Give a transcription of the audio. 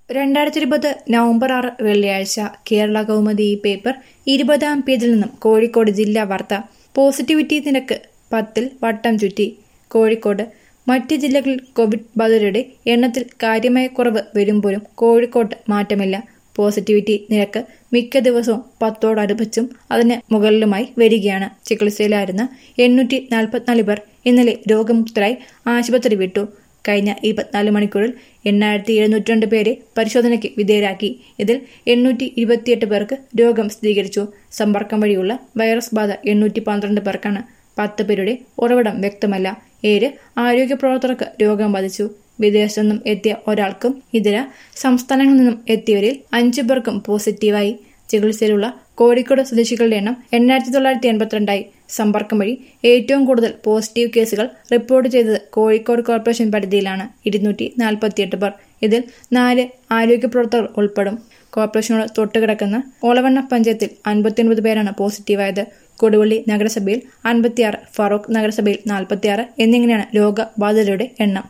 രണ്ടായിരത്തി ഇരുപത് നവംബർ ആറ് വെള്ളിയാഴ്ച കേരള കൗമുദി ഈ പേപ്പർ ഇരുപതാം പേജിൽ നിന്നും കോഴിക്കോട് ജില്ലാ വാർത്ത പോസിറ്റിവിറ്റി നിരക്ക് പത്തിൽ വട്ടം ചുറ്റി കോഴിക്കോട് മറ്റ് ജില്ലകളിൽ കോവിഡ് ബാധിതരുടെ എണ്ണത്തിൽ കാര്യമായ കുറവ് വരുമ്പോഴും കോഴിക്കോട്ട് മാറ്റമില്ല പോസിറ്റിവിറ്റി നിരക്ക് മിക്ക ദിവസവും പത്തോടടുപ്പിച്ചും അതിന് മുകളിലുമായി വരികയാണ് ചികിത്സയിലായിരുന്ന എണ്ണൂറ്റി നാൽപ്പത്തിനാല് പേർ ഇന്നലെ രോഗമുക്തരായി ആശുപത്രി വിട്ടു കഴിഞ്ഞ ഇരുപത്തിനാല് മണിക്കൂറിൽ എണ്ണായിരത്തി എഴുന്നൂറ്റി രണ്ട് പേരെ പരിശോധനയ്ക്ക് വിധേയരാക്കി ഇതിൽ എണ്ണൂറ്റി ഇരുപത്തിയെട്ട് പേർക്ക് രോഗം സ്ഥിരീകരിച്ചു സമ്പർക്കം വഴിയുള്ള വൈറസ് ബാധ എണ്ണൂറ്റി പന്ത്രണ്ട് പേർക്കാണ് പത്ത് പേരുടെ ഉറവിടം വ്യക്തമല്ല ഏഴ് ആരോഗ്യ പ്രവർത്തകർക്ക് രോഗം ബാധിച്ചു വിദേശത്തു നിന്നും എത്തിയ ഒരാൾക്കും ഇതര സംസ്ഥാനങ്ങളിൽ നിന്നും എത്തിയവരിൽ അഞ്ചു പേർക്കും പോസിറ്റീവായി ചികിത്സയിലുള്ള കോഴിക്കോട് സ്വദേശികളുടെ എണ്ണം എണ്ണായിരത്തി തൊള്ളായിരത്തി എൺപത്തിരണ്ടായി സമ്പർക്കം വഴി ഏറ്റവും കൂടുതൽ പോസിറ്റീവ് കേസുകൾ റിപ്പോർട്ട് ചെയ്തത് കോഴിക്കോട് കോർപ്പറേഷൻ പരിധിയിലാണ് ഇരുന്നൂറ്റി നാൽപ്പത്തിയെട്ട് പേർ ഇതിൽ നാല് ആരോഗ്യ പ്രവർത്തകർ ഉൾപ്പെടും കോർപ്പറേഷനോട് തൊട്ടുകിടക്കുന്ന ഓളവണ്ണ പഞ്ചായത്തിൽ അൻപത്തിയൊൻപത് പേരാണ് പോസിറ്റീവായത് കൊടുവള്ളി നഗരസഭയിൽ അൻപത്തിയാറ് ഫറൂഖ് നഗരസഭയിൽ നാൽപ്പത്തിയാറ് എന്നിങ്ങനെയാണ് രോഗബാധിതരുടെ എണ്ണം